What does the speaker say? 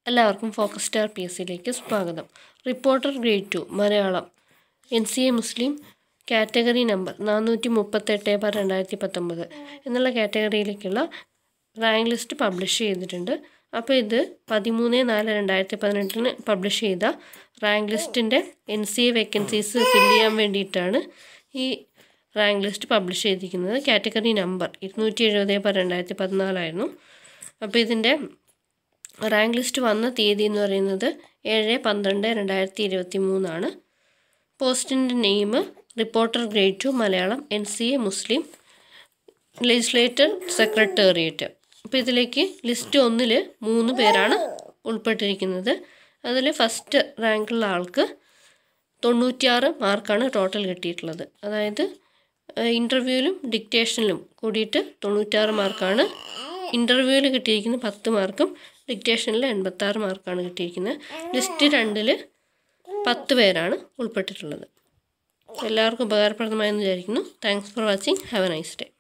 എല്ലാവർക്കും focus star P S സിയിലേക്ക് സ്വാഗതം reporter grade two Malayalam N C A Muslim category number നാനൂറ്റി മുപ്പത്തെട്ട് ബാർ രണ്ടായിരത്തി പത്തൊമ്പത് എന്നുള്ള കാറ്റഗറിയിലേക്കുള്ള റാങ്ക് ലിസ്റ്റ് പബ്ലിഷ് ചെയ്തിട്ടുണ്ട് അപ്പോൾ ഇത് പതിമൂന്ന് നാല് രണ്ടായിരത്തി പതിനെട്ടിന് പബ്ലിഷ് ചെയ്ത റാങ്ക് ലിസ്റ്റിൻ്റെ N C A vacancies fill ചെയ്യാൻ വേണ്ടിയിട്ടാണ് ഈ റാങ്ക് ലിസ്റ്റ് പബ്ലിഷ് ചെയ്തിരിക്കുന്നത് കാറ്റഗറി നമ്പർ ഇരുന്നൂറ്റി എഴുപത് ബാർ രണ്ടായിരത്തി പതിനാലായിരുന്നു അപ്പോൾ ഇതിൻ്റെ റാങ്ക് ലിസ്റ്റ് വന്ന തീയതി എന്ന് പറയുന്നത് ഏഴ് പന്ത്രണ്ട് രണ്ടായിരത്തി ഇരുപത്തി മൂന്നാണ് പോസ്റ്റിൻ്റെ name reporter grade two Malayalam N C A Muslim legislature secretariat അപ്പോൾ ഇതിലേക്ക് ലിസ്റ്റ് ഒന്നിൽ മൂന്ന് പേരാണ് ഉൾപ്പെട്ടിരിക്കുന്നത് അതിൽ ഫസ്റ്റ് റാങ്കുള്ള ആൾക്ക് തൊണ്ണൂറ്റിയാറ് മാർക്കാണ് ടോട്ടൽ കിട്ടിയിട്ടുള്ളത് അതായത് ഇൻ്റർവ്യൂവിലും ഡിക്റ്റേഷനിലും കൂടിയിട്ട് തൊണ്ണൂറ്റാറ് മാർക്കാണ് ഇൻ്റർവ്യൂവിൽ കിട്ടിയിരിക്കുന്ന പത്ത് മാർക്കും ഡിക്റ്റേഷനിൽ എൺപത്താറ് മാർക്കാണ് കിട്ടിയിരിക്കുന്നത് ലിസ്റ്റ് രണ്ടിൽ പത്ത് പേരാണ് ഉൾപ്പെട്ടിട്ടുള്ളത് എല്ലാവർക്കും ഉപകാരപ്രദമായെന്ന് വിചാരിക്കുന്നു thanks for watching have a nice day